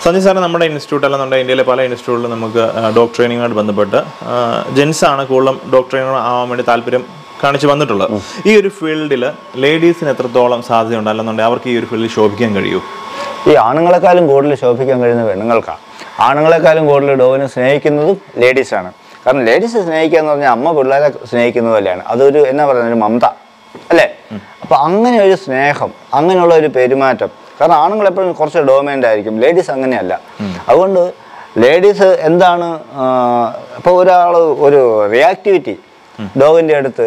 Sanjay sir നമ്മുടെ institute അല്ലെന്നുണ്ടെങ്കിൽ ഇന്ത്യയിലെ പല ഇൻസ്റ്റിറ്റ്യൂട്ടിലും നമുക്ക് ഡോഗ് ട്രെയിനിങ്ങുമായിട്ട് ബന്ധപ്പെട്ട് ജെൻസ് ആണ് കൂടുതലും ഡോഗ് ട്രെയിനർ ആവാൻ വേണ്ടി താല്പര്യം കാണിച്ച് വന്നിട്ടുള്ളത് ഈ ഒരു ഫീൽഡിൽ ലേഡീസിന് എത്രത്തോളം സാധ്യതയുണ്ട് അല്ലെന്നുണ്ടെങ്കിൽ അവർക്ക് ഈ ഒരു ഫീൽഡിൽ ശോഭിക്കാൻ കഴിയൂ ഈ ആണുങ്ങളെക്കാളും കൂടുതൽ ശോഭിക്കാൻ കഴിയുന്ന പെണ്ണുങ്ങൾക്കാണ് ആണുങ്ങളെക്കാളും കൂടുതൽ ഡോവിനെ സ്നേഹിക്കുന്നതും ലേഡീസാണ് കാരണം ലേഡീസ് സ്നേഹിക്കുക എന്ന് പറഞ്ഞാൽ അമ്മ പിള്ളേരെ സ്നേഹിക്കുന്നത് പോലെയാണ് അതൊരു എന്നാ പറയുന്നത് ഒരു മമത അല്ലേ അപ്പൊ അങ്ങനെ ഒരു സ്നേഹം അങ്ങനെയുള്ള ഒരു പെരുമാറ്റം കാരണം ആണുങ്ങൾ എപ്പോഴും കുറച്ച് ഡോമിനൻ്റ് ആയിരിക്കും ലേഡീസ് അങ്ങനെയല്ല അതുകൊണ്ട് ലേഡീസ് എന്താണ് ഇപ്പോൾ ഒരാൾ ഒരു റിയാക്ടിവിറ്റി ഡോഗിൻ്റെ അടുത്ത്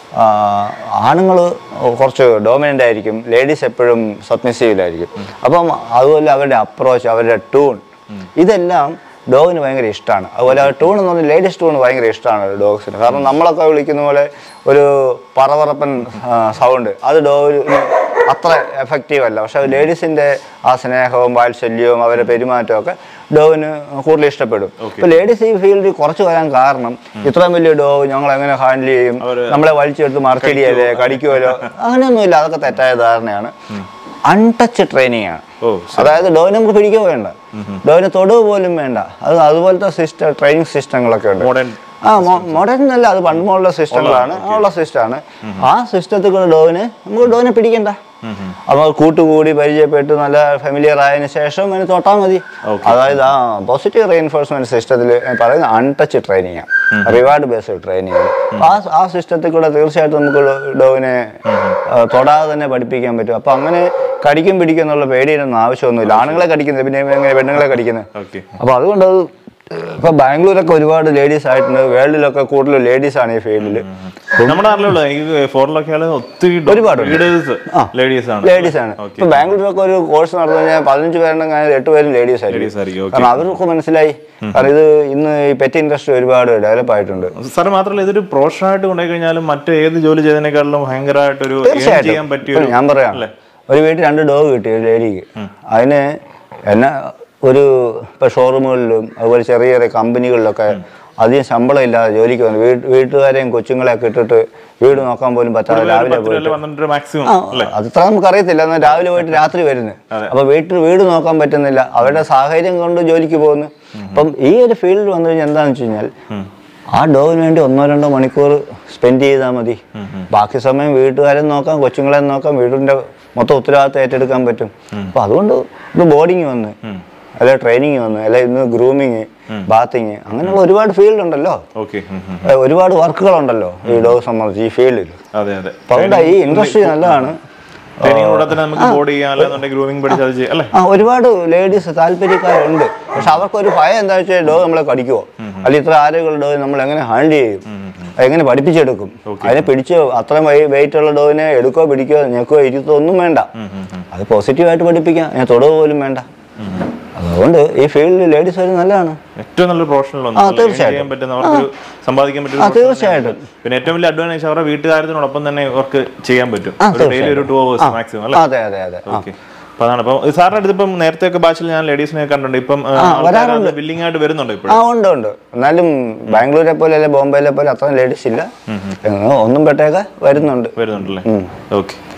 ആണുങ്ങൾ കുറച്ച് ഡോമിനൻ്റ് ആയിരിക്കും ലേഡീസ് എപ്പോഴും സബ്മിസീവിലായിരിക്കും അപ്പം അതുപോലെ അവരുടെ അപ്രോച്ച് അവരുടെ ടൂൺ ഇതെല്ലാം ഡോഗിന് ഭയങ്കര ഇഷ്ടമാണ് അതുപോലെ ആ ടൂൺ എന്ന് പറഞ്ഞാൽ ലേഡീസ് ടൂൺ ഭയങ്കര ഇഷ്ടമാണ് ഡോഗ്സിന് കാരണം നമ്മളൊക്കെ വിളിക്കുന്ന പോലെ ഒരു പറവറപ്പൻ സൗണ്ട് അത് ഡോഗിന് അത്ര എഫക്റ്റീവ് അല്ല പക്ഷെ ലേഡീസിൻ്റെ ആ സ്നേഹവും വാത്സല്യവും അവരുടെ പെരുമാറ്റവും ഒക്കെ ഡോവിന് കൂടുതൽ ഇഷ്ടപ്പെടും ഇപ്പൊ ലേഡീസ് ഈ ഫീൽഡിൽ കുറച്ച് വരാൻ കാരണം ഇത്രയും വലിയ ഡോഗ് ഞങ്ങൾ എങ്ങനെ ഹാൻഡിൽ ചെയ്യും നമ്മളെ വലിച്ചെടുത്ത് മറച്ചടിയല്ലേ കടിക്കുമല്ലോ അങ്ങനെയൊന്നുമില്ല അതൊക്കെ തെറ്റായ ധാരണയാണ് അൺടച്ച് ട്രെയിനിങ് ആണ് ഓ അതായത് ഡോവിനെ നമുക്ക് പിടിക്കുക വേണ്ട ഡോവിനെ തൊടുക പോലും വേണ്ട അത് അതുപോലത്തെ സിസ്റ്റം ട്രെയിനിങ് സിസ്റ്റങ്ങളൊക്കെ ഉണ്ട് മോഡേൺ ആ മോഡേൺ അല്ല അത് പണ്ട് മുതലുള്ള സിസ്റ്റങ്ങളാണ് ഉള്ള സിസ്റ്റമാണ് ആ സിസ്റ്റത്തിൽ കൂടെ ഡോവിനെ നമുക്ക് ഡോവിനെ പിടിക്കണ്ട അപ്പോൾ കൂട്ടുകൂടി പരിചയപ്പെട്ട് നല്ല ഫെമിലിയർ ആയതിനു ശേഷം അതിന് തൊട്ടാൽ മതി അതായത് ആ പോസിറ്റീവ് റീഎൻഫോഴ്സ്മെന്റ് സിസ്റ്റത്തിൽ പറയുന്ന അൺടച്ച് ട്രെയിനിങ് ആണ് റിവാർഡ് ബേസ്ഡ് ട്രെയിനിങ് ആ ആ സിസ്റ്റത്തിൽ കൂടെ തീർച്ചയായിട്ടും നമുക്ക് ഡോവിനെ തൊടാതെ തന്നെ പഠിപ്പിക്കാൻ പറ്റും അപ്പൊ അങ്ങനെ കടിക്കും പിടിക്കും എന്നുള്ള പേടിയൊന്നും ആവശ്യമൊന്നുമില്ല ആണുങ്ങളെ കടിക്കുന്നത് പിന്നെ എങ്ങനെ പെണ്ണുങ്ങളെ കടിക്കുന്നത് ഓക്കെ അപ്പൊ അതുകൊണ്ട് അത് ഇപ്പൊ ബാംഗ്ലൂരൊക്കെ ഒരുപാട് ലേഡീസ് ആയിട്ടുണ്ട് വേൾഡിലൊക്കെ കൂടുതൽ ലേഡീസ് ആണ് ഈ ഫീൽഡിൽ നമ്മുടെ നാട്ടിലുള്ള ഈ ഫോറിലൊക്കെ ഒത്തിരി ഒരുപാടുണ്ട്. ലീഡേഴ്സ് ലേഡീസ് ആണ് ലേഡീസ് ആണ് ഇപ്പൊ ബാംഗ്ലൂരിലൊക്കെ ഒരു കോഴ്സ് നടന്നു കഴിഞ്ഞാൽ പതിനഞ്ച് പേരുണ്ടെങ്കിൽ എട്ട് പേരും ലേഡീസ് ലേഡീസ് ആയിരിക്കും ആയിരിക്കും ഓക്കെ കാരണം അവർക്ക് മനസ്സിലായി കാരണം ഇത് ഇന്ന് ഈ പെറ്റ് ഇൻഡസ്ട്രി ഒരുപാട് ഡെവലപ്പ് ആയിട്ടുണ്ട് സാർ മാത്രമല്ല ഇതൊരു പ്രൊഫഷനായിട്ട് കൊണ്ടുപോയി കഴിഞ്ഞാലും മറ്റു ഏത് ജോലി ചെയ്തതിനേക്കാളും ഭയങ്കരമായിട്ടൊരു earn ചെയ്യാൻ തീർച്ചയായിട്ടും പറ്റിയ ഒരു ഇപ്പൊ ഞാൻ പറയാം ഒരു വീട്ടിൽ രണ്ട് ഡോഗ് കിട്ടി ഒരു ലേഡിക്ക് അതിന് എന്നെ ഒരു ഇപ്പൊ ഷോറൂമുകളിലും അതുപോലെ ചെറിയ ചെറിയ കമ്പനികളിലൊക്കെ അധികം ശമ്പളം ഇല്ലാതെ ജോലിക്ക് വന്നു വീട്ട് വീട്ടുകാരെയും കൊച്ചുങ്ങളെയൊക്കെ ഇട്ടിട്ട് വീട് നോക്കാൻ പോലും പറ്റാതെ രാവിലെ പത്ത് പോയിട്ട് രൂപ പന്ത്രണ്ട് മാക്സിമം ആ, അത്ര നമുക്ക് അറിയത്തില്ല എന്നാൽ രാവിലെ പോയിട്ട് രാത്രി വരുന്നു അപ്പൊ വീട്ടിൽ വീട് നോക്കാൻ പറ്റുന്നില്ല അവരുടെ സാഹചര്യം കൊണ്ട് ജോലിക്ക് പോകുന്നു അപ്പം ഈ ഒരു ഫീൽഡിൽ വന്നു കഴിഞ്ഞാൽ എന്താണെന്ന് വെച്ച് കഴിഞ്ഞാൽ ആ ഡോവിന് വേണ്ടി ഒന്നോ രണ്ടോ മണിക്കൂർ സ്പെൻഡ് ചെയ്താൽ മതി ബാക്കി സമയം വീട്ടുകാരെ നോക്കാം കൊച്ചുങ്ങളെ നോക്കാം വീടിന്റെ മൊത്തം ഉത്തരവാദിത്തം ഏറ്റെടുക്കാൻ പറ്റും അപ്പൊ അതുകൊണ്ട് ഇത് ബോർഡിങ് വന്ന് അല്ലെ ട്രെയിനിങ് വന്ന് അല്ലെ ഇന്ന് ഗ്രൂമിങ് ബാത്തിങ് അങ്ങനെയുള്ള ഒരുപാട് ഫീൽഡ് ഉണ്ടല്ലോ ഓക്കെ ഏ, ഒരുപാട് വർക്കുകളുണ്ടല്ലോ ഈ ഡോഗ് സംബന്ധിച്ച് ഈ ഫീൽഡിൽ അതെ അതെ അപ്പൊ അതുകൊണ്ട് ഈ ഇൻഡസ്ട്രി നല്ലതാണ് ട്രെയിനിങ്ങിലൂടെ തന്നെ നമുക്ക് ബോർഡ് ചെയ്യാം അല്ലെന്നുണ്ടെങ്കിൽ ഗ്രൂമിംഗ് പഠിച്ചാൽ അത് ചെയ്യാം അല്ലേ ആ ഒരുപാട് ലേഡീസ് താല്പര്യക്കാരുണ്ട് പക്ഷെ അവർക്കൊരു ഭയം എന്താ വെച്ചാൽ ഡോഗ് നമ്മളെ കടിക്കുമോ അല്ലെങ്കിൽ ഇത്ര ആരോഗ്യമുള്ള ഡോഗ് നമ്മൾ എങ്ങനെ ഹാൻഡിൽ ചെയ്യും എങ്ങനെ പഠിപ്പിച്ചെടുക്കും അതിനെ പിടിച്ച് അത്രയും വെയിറ്റ് ഉള്ള ഡോഗിനെ എടുക്കോ പിടിക്കോ ഞെക്കോ ഇരുത്തോ ഒന്നും വേണ്ട അത് പോസിറ്റീവായിട്ട് പഠിപ്പിക്കാം ഞാൻ തൊടുക പോലും വേണ്ട അതുകൊണ്ട് ഈ ഫീൽഡിൽ ലേഡീസ് ഒരു നല്ലതാണ് ഏറ്റവും നല്ലൊരു പ്രൊഫഷണൽ ആ, തീർച്ചയായിട്ടും. ചെയ്യാൻ പറ്റുന്ന അവർക്കൊരു സമ്പാദിക്കാൻ പറ്റുന്ന ആ ഒരു profession തീർച്ചയായിട്ടും തന്നെയാണ്. പിന്നെ ഏറ്റവും വലിയ അഡ്വാൻറ്റേജ് അവരുടെ വീട്ടുകാര്യത്തിനോടൊപ്പം തന്നെ അവർക്ക് ചെയ്യാൻ പറ്റും ആ, ഒരു ഡെയിലി ഒരു ടു അവേഴ്സ് മാക്സിമം അല്ലേ അതെ അതെ അതെ ആ. ഓക്കെ അപ്പൊ അതാണ് അപ്പം സാറിന്റെ അടുത്ത് ഇപ്പം നേരത്തെ ഒക്കെ ബാച്ചിൽ ഞാൻ ലേഡീസിനെ കണ്ടിട്ടുണ്ട് ഇപ്പം ബില്ലിംഗ് ആയിട്ട് വരുന്നുണ്ട് ആ ഇപ്പോഴും ഉണ്ട് ഉണ്ട് എന്നാലും ബാംഗ്ലൂരെ പോലെ അല്ലെ ബോംബെയിലെ പോലെ അത്രയും ലേഡീസ് ഇല്ല ഒന്നും പെട്ടേക്കെ വരുന്നുണ്ട് വരുന്നുണ്ടല്ലേ ഓക്കെ